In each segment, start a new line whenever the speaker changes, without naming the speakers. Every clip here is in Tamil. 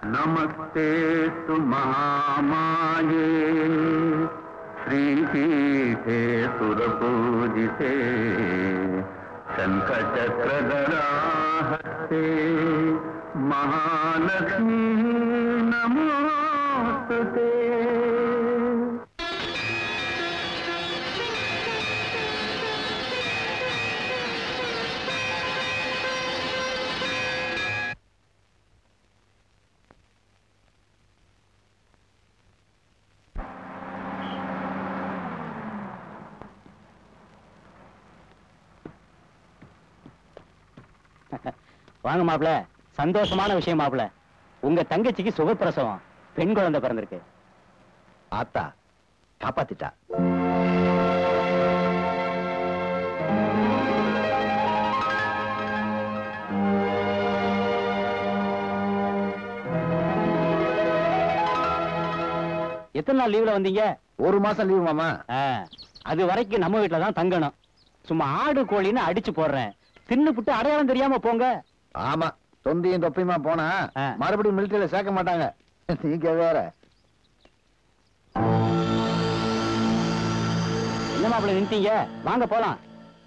नमस्ते तु महामाये श्रीपीठे सुरपूजिते शङ्खचक्रगराहस्ते महालक्ष्मी नमोऽस्तु ते
வாங்க மாப்பிள சந்தோஷமான விஷயம் மாப்பிள உங்க தங்கச்சிக்கு சுகப்பிரசவம் பெண் குழந்தை பிறந்திருக்கு
ஆத்தா காப்பாத்திட்டா
எத்தனை நாள் லீவ்ல வந்தீங்க
ஒரு மாசம் லீவு மாமா
ஆ, அது வரைக்கும் நம்ம வீட்டுல தான் தங்கணும் சும்மா ஆடு கோழின்னு அடிச்சு போடுறேன் தின்னு புட்டு அடையாளம் தெரியாம போங்க
ஆமா தொந்தியும் தொப்பியுமா போனா
ஆ.
மறுபடியும் மிலிட்டரியில சேர்க்க மாட்டாங்க நீங்க வேற
என்ன மாப்பிள நின்ட்டீங்க வாங்க போலாம்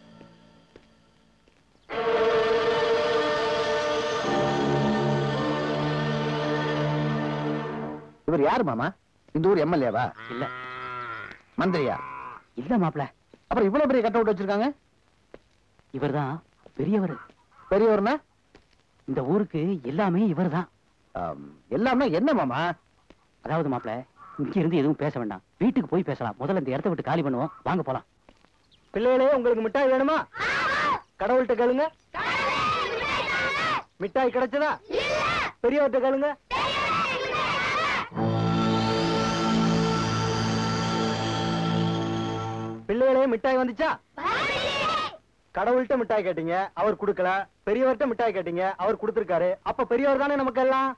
இவர் யாரு மாமா இந்த ஊர் எம்எல்ஏவா
இல்ல
மந்திரியா
இல்ல மாப்பிள
அப்புறம் இவ்வளவு பெரிய கட்ட அவுட் வச்சிருக்காங்க
இவர்தான் பெரியவர்
பெரியவர்னா
இந்த ஊருக்கு எல்லாமே இவர்தான்
ஆம், எல்லாமே என்ன மாமா
அதாவது மாப்பிள இங்க இருந்து எதுவும் பேச வேண்டாம் வீட்டுக்கு போய் பேசலாம் முதல்ல இந்த இடத்த விட்டு காலி பண்ணுவோம் வாங்க போலாம் பிள்ளைகளே உங்களுக்கு மிட்டாய் வேணுமா கடவுள்கிட்ட கேளுங்க மிட்டாய் கிடைச்சதா பெரியவர்கிட்ட கேளுங்க பிள்ளைகளே மிட்டாய் வந்துச்சா கடவுள்கிட்ட மிட்டாய் கேட்டீங்க அவர் கொடுக்கல பெரியவர்கிட்ட மிட்டாய் கேட்டீங்க அவர் கொடுத்திருக்காரு அப்ப பெரியவர் தானே நமக்கு எல்லாம்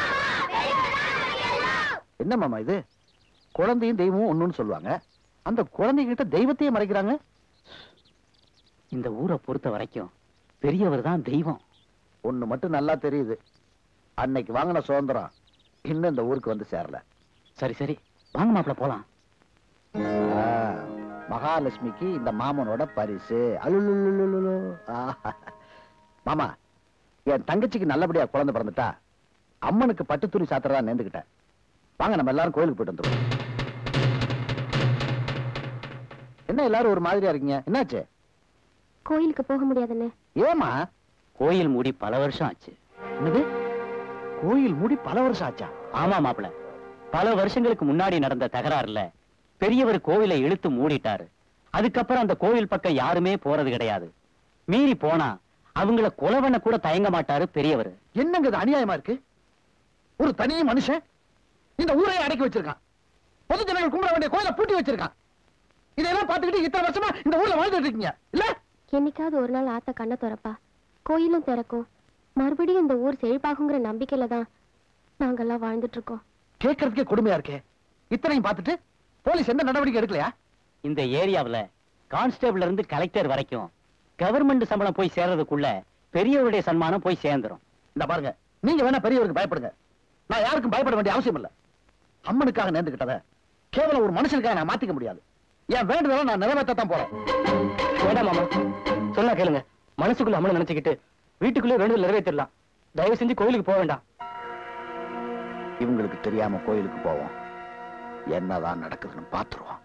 என்ன மாமா இது குழந்தையும் தெய்வமும் ஒண்ணுன்னு சொல்லுவாங்க அந்த குழந்தைகிட்ட தெய்வத்தையே மறைக்கிறாங்க
இந்த ஊரை பொறுத்த வரைக்கும் பெரியவர் தான் தெய்வம்
ஒண்ணு மட்டும் நல்லா தெரியுது அன்னைக்கு வாங்கின சுதந்திரம் இன்னும் இந்த ஊருக்கு வந்து சேரல
சரி சரி வாங்க மாப்பிள போலாம்
ஆ, மகாலட்சுமிக்கு இந்த மாமனோட பரிசு அலுலுலுலுலுலு. ஆஹா. மாமா என் தங்கச்சிக்கு நல்லபடியா குழந்தை பிறந்துட்டா அம்மனுக்கு பட்டு துணி சாத்துறதா நேர்ந்துக்கிட்டேன் வாங்க நம்ம எல்லாரும் கோயிலுக்கு போயிட்டு வந்துருவோம் என்ன எல்லாரும் ஒரு மாதிரியா இருக்கீங்க என்னாச்சு
கோயிலுக்கு போக முடியாதுன்னு
ஏமா
கோயில் மூடி பல வருஷம் ஆச்சு
என்னது கோயில் மூடி பல வருஷம் ஆச்சா
ஆமா மாப்பிள பல வருஷங்களுக்கு முன்னாடி நடந்த தகராறுல பெரியவர் கோவிலை இழுத்து மூடிட்டாரு அதுக்கப்புறம் அந்த கோவில் பக்கம் யாருமே போறது கிடையாது மீறி போனா அவங்கள கொலை பண்ண கூட தயங்க மாட்டாரு பெரியவர்
என்னங்க இது அநியாயமா இருக்கு ஒரு தனி மனுஷன் இந்த ஊரை அடக்கி வச்சிருக்கான் பொது ஜனங்கள் கும்பிட வேண்டிய கோயிலை பூட்டி வச்சிருக்கான் இதெல்லாம் பார்த்துக்கிட்டு இத்தனை வருஷமா இந்த ஊர்ல வாழ்ந்துட்டு இருக்கீங்க இல்ல
என்னைக்காவது ஒரு நாள் ஆத்த கண்ணை திறப்பா கோயிலும் திறக்கும் மறுபடியும் இந்த ஊர் செழிப்பாகுங்கிற நம்பிக்கையில தான் நாங்கெல்லாம் வாழ்ந்துட்டு இருக்கோம்
கேட்கறதுக்கே கொடுமையா இருக்கே இத்தனையும் பார்த்துட்டு போலீஸ் எந்த நடவடிக்கை எடுக்கலையா
இந்த ஏரியாவுல கான்ஸ்டேபிள் இருந்து கலெக்டர் வரைக்கும் கவர்மெண்ட் சம்பளம் போய் சேர்றதுக்குள்ள பெரியவருடைய சன்மானம் போய் சேர்ந்துரும்
இந்த பாருங்க நீங்க வேணா பெரியவருக்கு பயப்படுங்க நான் யாருக்கும் பயப்பட வேண்டிய அவசியம் இல்ல அம்மனுக்காக நேர்ந்துகிட்டத கேவலம் ஒரு மனுஷனுக்காக நான் மாத்திக்க முடியாது என் வேண்டுதலை நான் நிறைவேற்றத்தான் போறேன்
வேண்டாம் மாமா சொன்னா கேளுங்க மனசுக்குள்ள அம்மனை நினைச்சுக்கிட்டு வீட்டுக்குள்ளே வேண்டுதல் நிறைவேற்றிடலாம் தயவு செஞ்சு கோயிலுக்கு போக வேண்டாம்
இவங்களுக்கு தெரியாம கோயிலுக்கு போவோம் என்னதான் நடக்குதுன்னு பாத்துருவோம்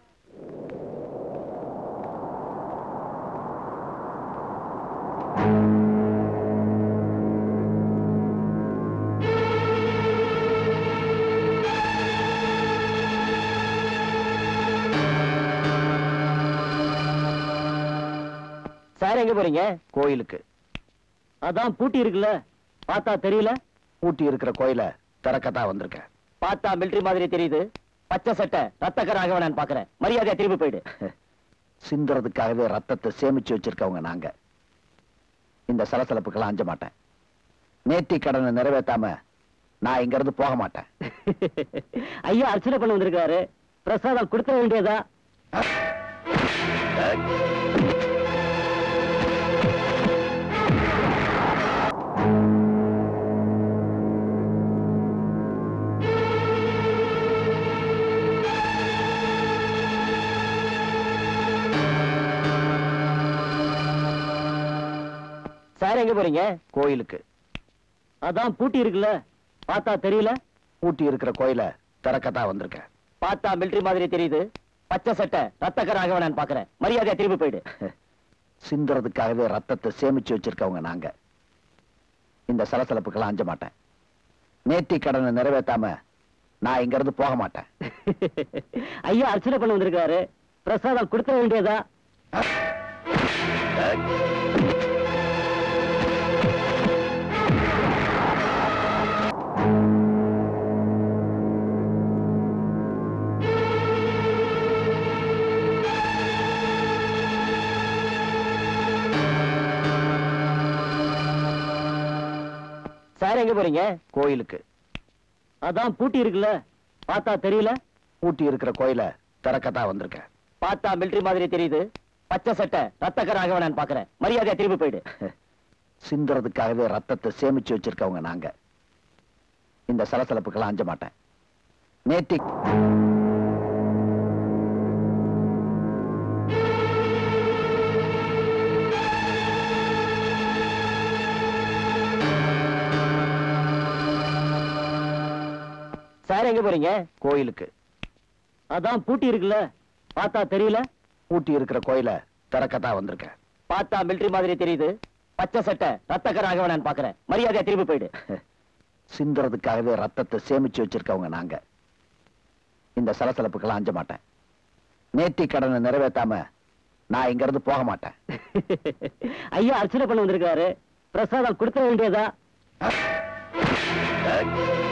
சார் எங்க போறீங்க
கோயிலுக்கு
அதான் பூட்டி இருக்குல்ல பார்த்தா தெரியல
பூட்டி இருக்கிற கோயிலை திறக்கத்தான் வந்திருக்கேன்
பார்த்தா மிலிட்டரி மாதிரி தெரியுது பச்சை சட்டை ரத்தக்கர ஆகவேனான்னு பாக்குறேன் மரியாதையா திரும்பி போயிடு
சிந்துறதுக்காகவே ரத்தத்தை சேமிச்சு வச்சிருக்கவங்க நாங்க இந்த சலசலப்புக்கெல்லாம் அஞ்ச மாட்டேன் நேர்த்தி கடனை நிறைவேத்தாம நான் இங்க இருந்து போக மாட்டேன்
ஐயா அர்ச்சனை பண்ண வந்திருக்காரு பிரசாதம் கொடுக்க வேண்டியதா எங்க போறீங்க
கோயிலுக்கு
அதான் பூட்டி இருக்குல்ல பார்த்தா தெரியல
பூட்டி இருக்கிற கோயில திறக்கத்தான் வந்திருக்கேன்
பார்த்தா மிலிட்டரி மாதிரி தெரியுது பச்சை சட்டை ரத்தக்கர ராகவனான்னு பாக்குறேன் மரியாதையா திரும்பி போயிடு
சிந்துறதுக்காகவே ரத்தத்தை சேமிச்சு வச்சிருக்கவங்க நாங்க இந்த சலசலப்புக்கெல்லாம் அஞ்ச மாட்டேன் நேர்த்தி கடனை நிறைவேத்தாம நான் இங்க இருந்து போக மாட்டேன்
ஐயா அர்ச்சனை பண்ண வந்திருக்காரு பிரசாதம் கொடுக்க வேண்டியதா சார் எங்க போறீங்க
கோயிலுக்கு
அதான் பூட்டி இருக்குல்ல பார்த்தா தெரியல
பூட்டி இருக்கிற கோயில திறக்கத்தான் வந்திருக்கேன்
பார்த்தா மிலிட்டரி மாதிரி தெரியுது பச்சை சட்டை ரத்தக்கர ராகவனான்னு பாக்குறேன் மரியாதையா திரும்பி போயிடு
சிந்துறதுக்காகவே ரத்தத்தை சேமிச்சு வச்சிருக்கவங்க நாங்க இந்த சலசலப்புக்கெல்லாம் அஞ்ச மாட்டேன் நேர்த்தி
சார் எங்க போறீங்க
கோயிலுக்கு
அதான் பூட்டி இருக்குல்ல பார்த்தா தெரியல
பூட்டி இருக்கிற கோயில திறக்கத்தான் வந்திருக்கேன்
பார்த்தா மிலிட்டரி மாதிரி தெரியுது பச்சை சட்டை ரத்தக்கர ராகவனான்னு பாக்குறேன் மரியாதையா திரும்பி போயிடு
சிந்துறதுக்காகவே ரத்தத்தை சேமிச்சு வச்சிருக்கவங்க நாங்க இந்த சலசலப்புக்கெல்லாம் அஞ்ச மாட்டேன் நேர்த்தி கடனை நிறைவேத்தாம நான் இங்க இருந்து போக மாட்டேன்
ஐயா அர்ச்சனை பண்ண வந்திருக்காரு பிரசாதம் கொடுக்க வேண்டியதா